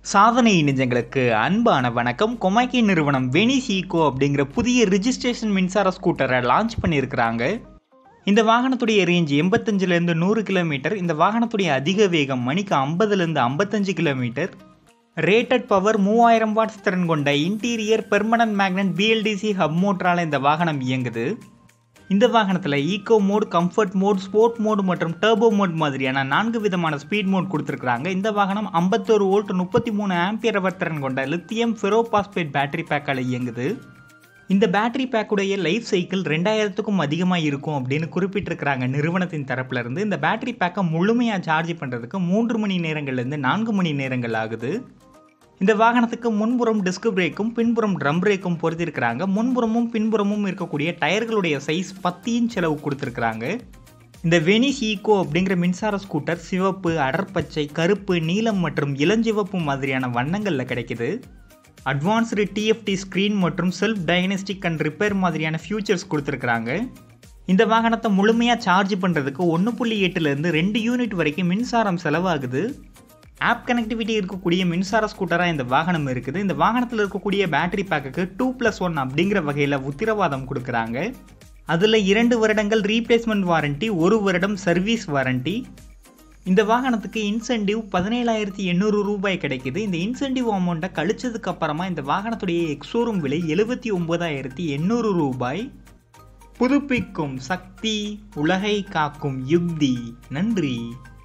சாதனை இணைஞ்சங்களுக்கு அன்பான வணக்கம் கொமாக்கி நிறுவனம் வெனிஸ் ஈகோ அப்படிங்கிற புதிய ரிஜிஸ்ட்ரேஷன் மின்சார ஸ்கூட்டரை லான்ச் பண்ணியிருக்கிறாங்க இந்த வாகனத்துடைய ரேஞ்ச் எண்பத்தஞ்சிலேருந்து நூறு கிலோமீட்டர் இந்த வாகனத்துடைய அதிக வேகம் மணிக்கு ஐம்பதுலேருந்து ஐம்பத்தஞ்சு கிலோமீட்டர் ரேட்டட் பவர் மூவாயிரம் வாட்ஸ் திறன் கொண்ட interior permanent magnet BLDC hub மோட்டரால் இந்த வாகனம் இயங்குது இந்த வாகனத்தில் eco mode comfort mode sport mode மற்றும் டர்போ மோட் மாதிரியான நான்கு விதமான ஸ்பீட் மோட் கொடுத்துருக்காங்க இந்த வாகனம் ஐம்பத்தோரு வோல்ட் முப்பத்தி மூணு ஆம்பியர் அவர் திறன் கொண்ட லித்தியம் ஃபெரோபாஸ்பேட் பேட்டரி பேக்கால் இயங்குது இந்த பேட்டரி பேக்குடைய லைஃப் சைக்கிள் ரெண்டாயிரத்துக்கும் அதிகமாக இருக்கும் அப்படின்னு குறிப்பிட்டிருக்கிறாங்க நிறுவனத்தின் தரப்புல இருந்து இந்த பேட்டரி பேக்கை முழுமையாக சார்ஜ் பண்ணுறதுக்கு மூன்று மணி நேரங்கள்லேருந்து நான்கு மணி நேரங்கள் ஆகுது இந்த வாகனத்துக்கு முன்புறம் டிஸ்க் பிரேக்கும் பின்புறம் ட்ரம் பிரேக்கும் பொருத்திருக்கிறாங்க முன்புறமும் பின்புறமும் இருக்கக்கூடிய டயர்களுடைய சைஸ் பத்து இன்ச் அளவு கொடுத்துருக்குறாங்க இந்த வெனிஸ் ஈகோ அப்படிங்கிற மின்சார ஸ்கூட்டர் சிவப்பு அடர்பச்சை கருப்பு நீலம் மற்றும் இளஞ்சிவப்பு மாதிரியான வண்ணங்களில் கிடைக்குது அட்வான்ஸ்டு டிஎஃப்டி ஸ்க்ரீன் மற்றும் செல்ஃப் டயக்னஸ்டிக் அண்ட் ரிப்பேர் மாதிரியான ஃபியூச்சர்ஸ் கொடுத்துருக்குறாங்க இந்த வாகனத்தை முழுமையாக சார்ஜ் பண்ணுறதுக்கு ஒன்று புள்ளி எட்டுலேருந்து ரெண்டு யூனிட் வரைக்கும் மின்சாரம் செலவாகுது ஆப் கனெக்டிவிட்டி இருக்கக்கூடிய மின்சார ஸ்கூட்டராக இந்த வாகனம் இருக்குது இந்த வாகனத்தில் இருக்கக்கூடிய பேட்டரி பேக்குக்கு டூ ப்ளஸ் ஒன் அப்படிங்கிற வகையில் உத்தரவாதம் கொடுக்குறாங்க அதில் இரண்டு வருடங்கள் ரீப்ளேஸ்மெண்ட் வாரண்ட்டி ஒரு வருடம் சர்வீஸ் வாரண்ட்டி இந்த வாகனத்துக்கு இன்சென்டிவ் பதினேழாயிரத்தி எண்ணூறு ரூபாய் கிடைக்குது இந்த இன்சென்டிவ் அமௌண்ட்டை கழிச்சதுக்கு அப்புறமா இந்த வாகனத்துடைய எக்ஸோரூம் விலை எழுபத்தி ஒன்பதாயிரத்தி எண்ணூறு ரூபாய் புதுப்பிக்கும் சக்தி உலகை காக்கும் யுக்தி நன்றி